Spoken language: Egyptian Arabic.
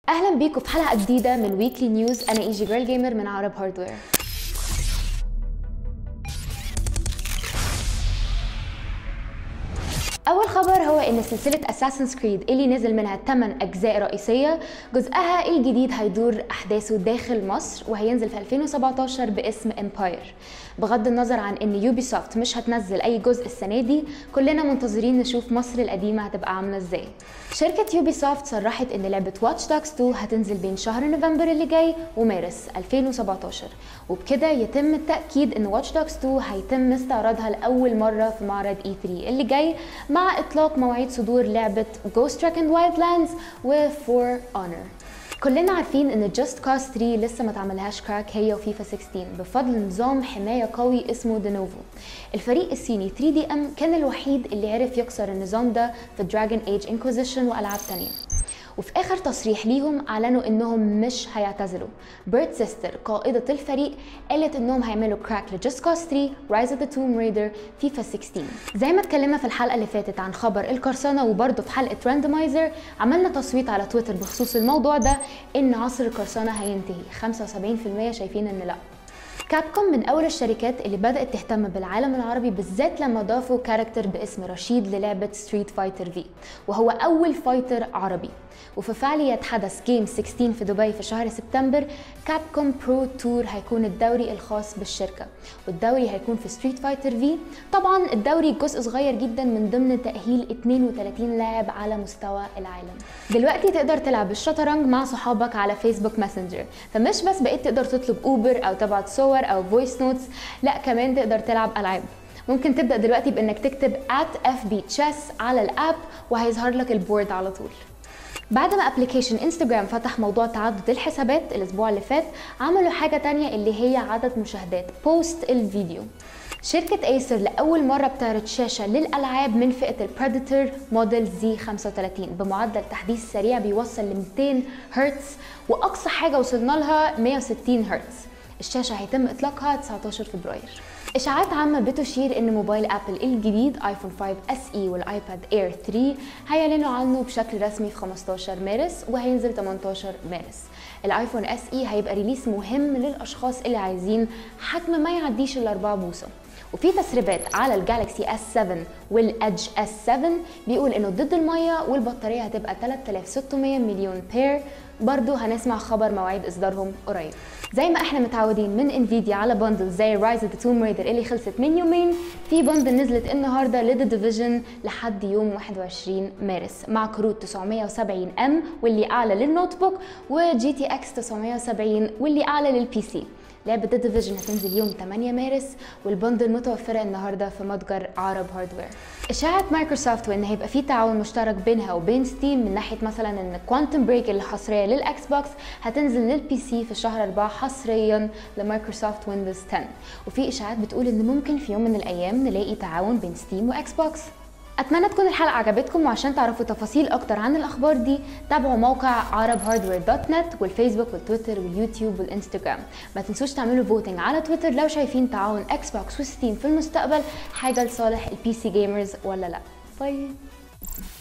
اهلا بيكم في حلقه جديده من ويكلي نيوز انا ايجي جيرل جيمر من عرب هاردوير اول خبر هو ان سلسله اساسنز كريد اللي نزل منها 8 اجزاء رئيسيه جزءها الجديد هيدور احداثه داخل مصر وهينزل في 2017 باسم امباير بغض النظر عن ان يوبي سوفت مش هتنزل اي جزء السنه دي كلنا منتظرين نشوف مصر القديمه هتبقى عامله ازاي شركه يوبي سوفت صرحت ان لعبه واتش دوجز 2 هتنزل بين شهر نوفمبر اللي جاي ومارس 2017 وبكده يتم التاكيد ان واتش دوجز 2 هيتم استعراضها لاول مره في معرض اي 3 اللي جاي مع اطلاق مواعيد صدور لعبه Ghost Recon Wildlands و For Honor كلنا عارفين ان جاست كاز 3 لسه ما اتعملهاش كراك هي وفيفا 16 بفضل نظام حمايه قوي اسمه دينوفو الفريق الصيني 3 دي ام كان الوحيد اللي عرف يكسر النظام ده في دراجون ايج انكوزيشن والعاب تانية وفي اخر تصريح ليهم اعلنوا انهم مش هيعتزلوا بيرد سيستر قائده الفريق قالت انهم هيعملوا كراك لجاست كاز 3 رايز اوف ذا توم ريدر فيفا 16 زي ما اتكلمنا في الحلقه اللي فاتت عن خبر القرصنه وبرده في حلقه راندمايزر عملنا تصويت على تويتر بخصوص الموضوع ده ان عصر القرصنه هينتهي 75% شايفين ان لا كابكوم من اول الشركات اللي بدات تهتم بالعالم العربي بالذات لما ضافوا كاركتر باسم رشيد للعبه ستريت فايتر في وهو اول فايتر عربي وفي فعالية حدث جيم 16 في دبي في شهر سبتمبر كابكوم برو تور هيكون الدوري الخاص بالشركة والدوري هيكون في ستريت فايتر في طبعا الدوري جزء صغير جدا من ضمن تأهيل 32 لاعب على مستوى العالم دلوقتي تقدر تلعب الشطرنج مع صحابك على فيسبوك ماسنجر فمش بس بقيت تقدر تطلب اوبر او تبعت صور او فويس نوتس لا كمان تقدر تلعب العاب ممكن تبدا دلوقتي بانك تكتب at fb chess على الاب وهيظهر لك البورد على طول بعد ما ابلكيشن انستجرام فتح موضوع تعدد الحسابات الاسبوع اللي فات عملوا حاجه تانية اللي هي عدد مشاهدات بوست الفيديو شركة ايسر لأول مرة بتعرض شاشة للألعاب من فئة البريدتور موديل زي 35 بمعدل تحديث سريع بيوصل ل 200 هرتز وأقصى حاجة وصلنا لها 160 هرتز الشاشة هيتم إطلاقها 19 فبراير إشاعات عامة بتشير إن موبايل أبل الجديد آيفون 5 اس اي والايباد اير 3 هيعلنوا عنه بشكل رسمي في 15 مارس وهينزل 18 مارس الايفون اس اي هيبقى ريليس مهم للأشخاص اللي عايزين حجم ما يعديش ال 4 بوصة وفي تسريبات على الجالكسي اس 7 والادج اس 7 بيقول انه ضد الميه والبطاريه هتبقى 3600 مليون بير برضو هنسمع خبر مواعيد اصدارهم قريب زي ما احنا متعودين من انفيديا على بندل زي رايز اوف ذا توم ريدر اللي خلصت من يومين في بندل نزلت النهارده لذا ديفيجن لحد يوم 21 مارس مع كروت 970 ام واللي اعلى للنوت بوك وجي تي اكس 970 واللي اعلى للبي سي لعبة ذا ديفيجن هتنزل يوم 8 مارس والبندل متوفرة النهاردة في متجر عرب هاردوير إشاعة مايكروسوفت وإن هيبقى في تعاون مشترك بينها وبين ستيم من ناحية مثلا إن كوانتم بريك اللي حصرية للإكس بوكس هتنزل للبي سي في شهر 4 حصريا لمايكروسوفت ويندوز 10 وفي إشاعات بتقول إن ممكن في يوم من الأيام نلاقي تعاون بين ستيم وإكس بوكس اتمنى تكون الحلقه عجبتكم وعشان تعرفوا تفاصيل اكتر عن الاخبار دي تابعوا موقع عرب هاردوير دوت نت والفيسبوك والتويتر واليوتيوب والانستجرام ما تنسوش تعملوا فوتنج على تويتر لو شايفين تعاون اكس بوكس وستيم في المستقبل حاجه لصالح البي سي جيمرز ولا لا باي